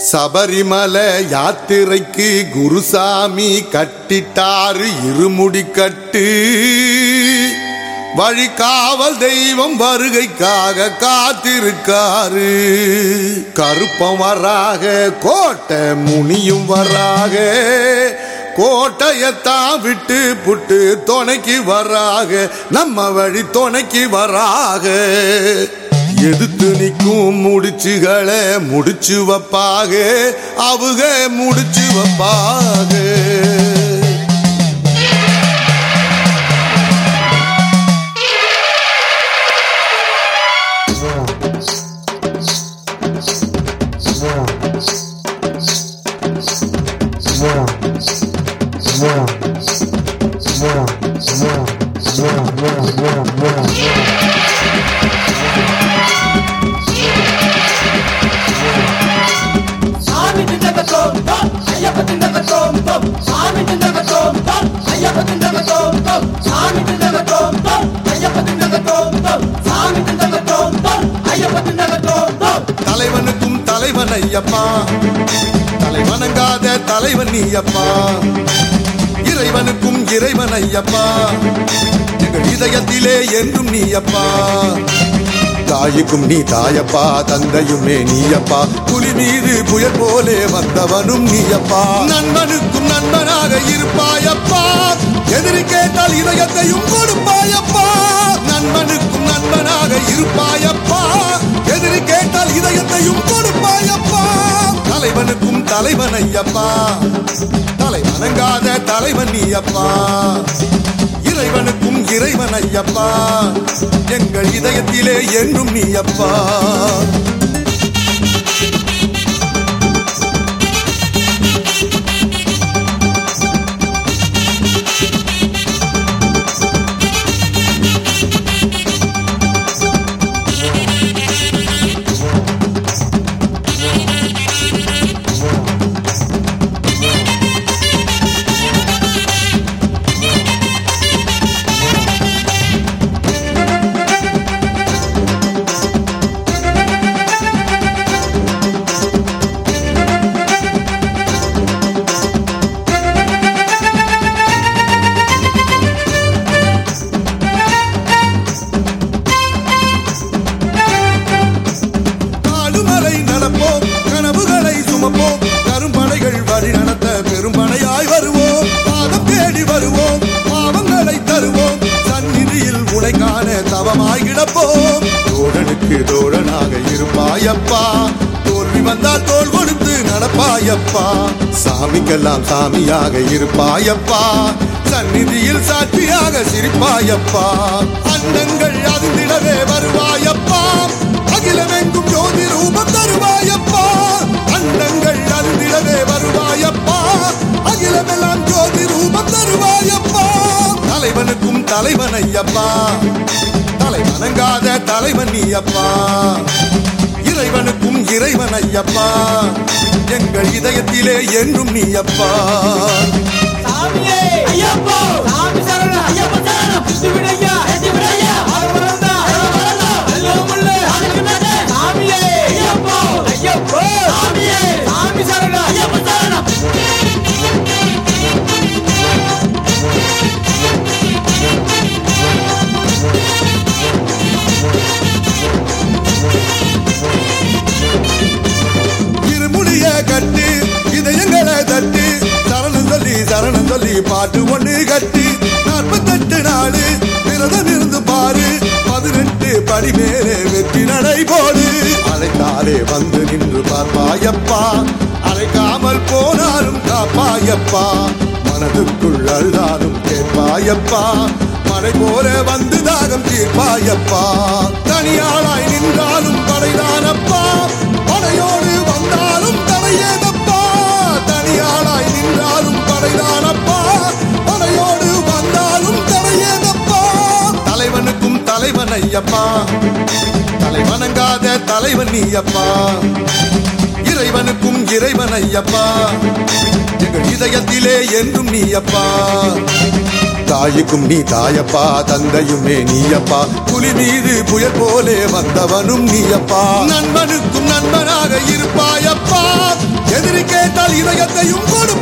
சபரிமலை யாத்திரைக்கு குருசாமி கட்டிட்டாரு இருமுடி கட்டு வழிகாவல் தெய்வம் வருகைக்காக காத்திருக்காரு கருப்பம் வராக கோட்டை முனியும் வராக கோட்டையத்தான் விட்டு புட்டு துணைக்கு வராக நம்ம வழி துணைக்கு வராக எதிர்த்து நிற்கும் முடிச்சுகளை முடிச்சு வைப்பாக அவங்க முடிச்சு வைப்பாக சாமி திண்டக தோம் தோம் ஐயப்ப திண்டக தோம் தோம் சாமி திண்டக தோம் தோம் ஐயப்ப திண்டக தோம் தோம் சாமி திண்டக தோம் தோம் ஐயப்ப திண்டக தோம் தோம் சாமி திண்டக தோம் தோம் ஐயப்ப திண்டக தோம் தோம் தலைவனுக்கும் தலைவன் ஐயப்பா தலைவணங்காத தலைவன் நீயப்பா இறைவனுக்கும் இறைவன் ஐயப்பா எங்கள் இதயத்திலே என்றும் நீயப்பா தாய்க்கும் நீ தாயப்பா தந்தையுமே நீயப்பா புலி மீது புயல் போலே வந்தவனும் நீயப்பா நண்பனுக்கும் நண்பனாக இருப்பாயப்பா எதிரி கேட்டால் இதயத்தையும் கொடுப்பாயப்பா நண்பனுக்கும் நண்பனாக இருப்பாயப்பா எதிரி கேட்டால் இதயத்தையும் கொடுப்பாயப்பா தலைவனுக்கும் தலைவன் ஐயப்பா தலைவணங்காத தலைவன் நீயப்பா இறைவனுக்கும் இறைவன் ஐயப்பா எங்கள் இதயத்திலே என்றும் நீயப்பா காடுமலை நடப்போம் கனவுகளை சுமப்போம் கரும்படைகள் வழி நடத்த பெரும்படையாய் வருவோம் பாதம் தேடி வருவோம் பாவங்களை தருவோம் சந்நிதியில் உனை காண தவமாய் கிடப்போம் தோழனுக்கு தோழனாக இருப்பாயப்பா தோல்வி வந்தால் தோல் கொடுத்து நடப்பாயப்பா சாமிக்கெல்லாம் சாமியாக இருப்பாயப்பா சந்நிதியில் சாட்சியாக சிரிப்பாயப்பா அண்டங்கள் அதிர்ந்திடவே வருவாயப்பா அகிலமெங்கும் ஜோதி ரூபம் தருவாயப்பா அண்டங்கள் அறிந்திடவே வருவாயப்பா அகிலமெல்லாம் ஜோதி ரூபம் தருவாயப்பா தலைவனுக்கும் தலைவன் ஐயப்பா தலைவணங்காத தலைவன் நீயப்பா இறைவனுக்கும் இறைவன் ஐயப்பா எங்கள் இதயத்திலே என்றும் நீயப்பா சாமியே ஐயப்போ சாமி சரண ஐயப்ப சரணம் சுத்தி விடையா எத்தி விடையா ஆரம்பரந்தா ஆரம்பரந்தா அல்லோ முள்ளே அதுக்கு மேலே சாமியே ஐயப்போ ஐயப்போ சாமியே சாமி சரண ஐயப்ப சரணம் இருமுடிய கட்டு இதயங்களை தட்டு சரணம் சொல்லி சரணம் சொல்லி பாட்டு ஒண்ணு கட்டி நாற்பத்தெட்டு நாடு விரதம் இருந்து பாரு பதினெட்டு படி மேலே வெற்றி நடை போடு அழைத்தாலே வந்து நின்று பார்ப்பாயப்பா அழைக்காமல் போனாலும் காப்பாயப்பா மனதுக்குள் அழுதாலும் கேட்பாயப்பா மழை போல வந்து தாகம் தீர்ப்பாயப்பா தனியாளாய் நின்றாலும் படைதானப்பா படையோடு வந்தாலும் தடையேதப்பா தனியாளாய் நின்றாலும் படைதானப்பா படையோடு வந்தாலும் தடையேதப்பா தலைவனுக்கும் தலைவன் ஐயப்பா தலைவணங்காத தலைவன் நீயப்பா இறைவனுக்கும் இறைவன் ஐயப்பா எங்கள் இதயத்திலே என்றும் நீயப்பா தாய்க்கும் நீ தாயப்பா தந்தையுமே நீயப்பா புலி மீது புயல் போலே வந்தவனும் நீயப்பா நண்பனுக்கும் நண்பனாக இருப்பாயப்பா எதையும் கொடுப்பார்